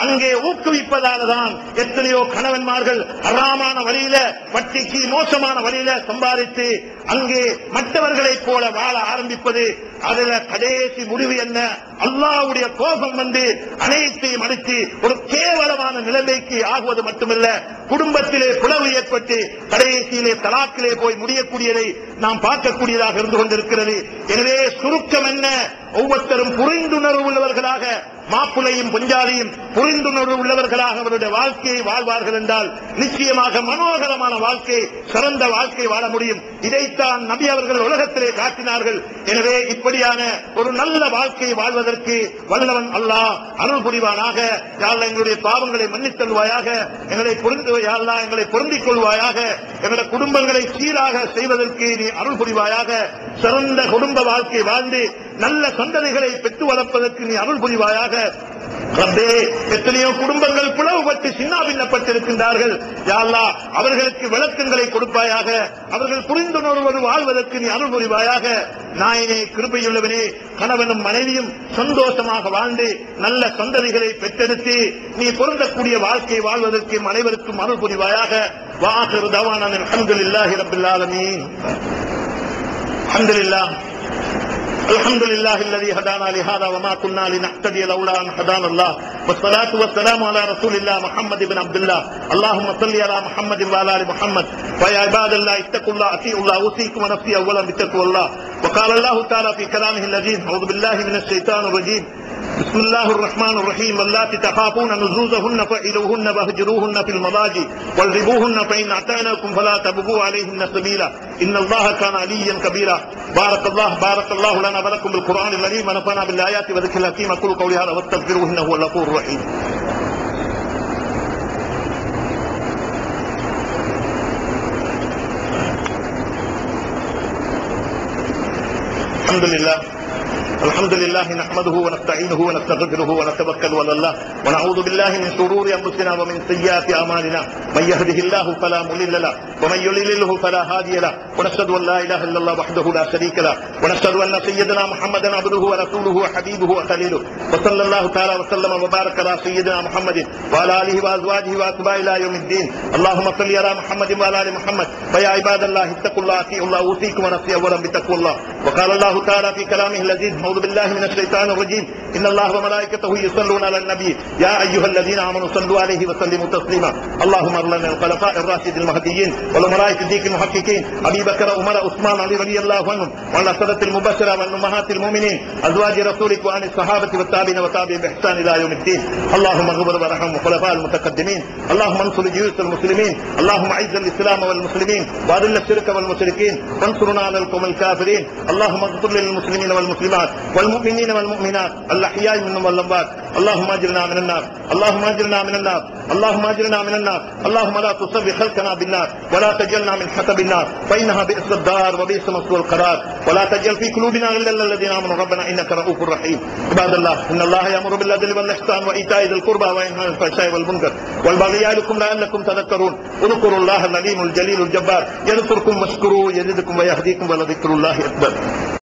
S1: அங்கே ஊக்குவிப்பதால தான் எத்தனையோ கணவன்மார்கள் அறாமான வழியில வட்டிக்கு மோசமான வழியில சம்பாதித்து அங்கே மற்றவர்களைப் போல வாழ ஆரம்பிப்பது அதுல கடைசி முடிவு என்ன அல்லாஹ்வுடைய கோபம் வந்து அனைத்தையும் அடித்து ஒரு கேவலமான நிலைமைக்கு ஆகுவது மட்டுமல்ல குடும்பத்திலே பிளவு ஏற்பட்டு கடைசியிலே தலாக்கிலே போய் முடியக்கூடியதை நாம் பார்க்கக்கூடியதாக இருந்து கொண்டிருக்கிறது எனவே சுருக்கம் என்ன ஒவ்வொருத்தரும் புரிந்துணர்வு உள்ளவர்களாக மாப்பிளையும் பொஞ்சாலியும் புரிந்துணர்வு உள்ளவர்களாக அவருடைய வாழ்க்கையை வாழ்வார்கள் என்றால் நிச்சயமாக மனோகரமான வாழ்க்கை சிறந்த வாழ்க்கை வாழ முடியும் இதைத்தான் நபி அவர்கள் உலகத்திலே காட்டினார்கள் எனவே இப்படியான ஒரு நல்ல வாழ்க்கையை வாழ்வதற்கு வல்லவன் அல்லாஹ் அருள் புரிவானாக யாழ்லா எங்களுடைய பாவங்களை மன்னித்தல்வாயாக எங்களை புரிந்து யாழ்லா எங்களை பொருந்திக் கொள்வாயாக எங்களுடைய குடும்பங்களை சீராக செய்வதற்கு நீ அருள் புரிவாயாக சிறந்த குடும்ப வாழ்க்கை வாழ்ந்து நல்ல சந்ததிகளை பெற்று வளர்ப்பதற்கு நீ அருள் புரிவாயாக ரப்பே எத்தனையோ குடும்பங்கள் பிளவுபட்டு சின்னாபின்னப்பட்டிருக்கின்றார்கள் யாழ்லா அவர்களுக்கு விளக்கங்களை கொடுப்பாயாக அவர்கள் புரிந்துணர்வது வாழ்வதற்கு நீ அருள் புரிவாயாக நாயனே கிருபையுள்ளவனே கணவனும் மனைவியும் சந்தோஷமாக வாழ்ந்து நல்ல சந்ததிகளை பெற்றெடுத்து நீ பொருந்தக்கூடிய வாழ்க்கை வாழ்வதற்கு அனைவருக்கும் அருள் புரிவாயாக வாஹிரு தவான அல்ஹம்துலில்லாஹி ரப்பில் ஆலமீன் அல்ஹம்துலில்லாஹ் الحمد لله الذي هدانا لهذا وما كنا لنهتدي لولا ان هدانا الله والصلاة والسلام على رسول الله محمد بن عبد الله اللهم صل على محمد وعلى ال محمد ويا عباد الله اتقوا الله اطيعوا الله اوصيكم ونفسي اولا بتقوى الله وقال الله تعالى في كلامه اللذيذ اعوذ بالله من الشيطان الرجيم بسم الله الرحمن الرحيم واللاتي تخافون نزوزهن فإلوهن واهجروهن في المضاجع واضربوهن فإن أعتانكم فلا تبغوا عليهن سبيلا إن الله كان عليا كبيرا بارك الله بارك الله لنا ولكم بالقرآن العظيم ونفعنا بالآيات وذكر الحكيم أقول قولي هذا واستغفروه إنه هو الغفور الرحيم الحمد لله الحمد لله نحمده ونستعينه ونستغفره ونتوكل على الله ونعوذ بالله من شرور انفسنا ومن سيئات اعمالنا من يهده الله فلا مضل له ومن يضلله فلا هادي له ونشهد ان لا اله الا الله وحده لا شريك له ونشهد ان سيدنا محمدا عبده ورسوله وحبيبه وخليله وصلى الله تعالى وسلم وبارك على سيدنا محمد وعلى اله وازواجه واتباعه الى يوم الدين اللهم صل على محمد وعلى ال محمد فيا عباد الله اتقوا الله اطيعوا الله اوصيكم ونفسي اولا بتقوى الله وقال الله تعالى في كلامه اللذيذ أعوذ بالله من الشيطان الرجيم إن الله وملائكته يصلون على النبي يا أيها الذين آمنوا صلوا عليه وسلموا تسليما اللهم ارنا الخلفاء الراشدين المهديين والأمراء الصديق المحققين أبي بكر عمر عثمان علي رضي الله عنهم وعلى السادة المبشرة والأمهات المؤمنين أزواج رسولك وعن الصحابة والتابعين وتابعين بإحسان إلى يوم الدين اللهم اغفر وارحم الخلفاء المتقدمين اللهم انصر جيوش المسلمين اللهم اعز الإسلام والمسلمين وأذل الشرك والمشركين وانصرنا على القوم الكافرين اللهم اغفر للمسلمين والمسلمات والمؤمنين والمؤمنات الأحياء منهم والأموات اللهم اجرنا من النار اللهم اجرنا من النار اللهم اجرنا من النار اللهم لا تصب خلقنا بالنار ولا تجلنا من حسب النار فإنها بئس الدار وبئس مسوى القرار ولا تجل في قلوبنا إلا الذين آمنوا ربنا إنك رؤوف رحيم عباد الله إن الله يأمر بالعدل والإحسان وإيتاء ذي القربى وينهى عن الفحشاء والمنكر والبغي يعظكم لعلكم تذكرون اذكروا الله العليم الجليل الجبار يذكركم واشكروه يزدكم ويهديكم ولذكر الله أكبر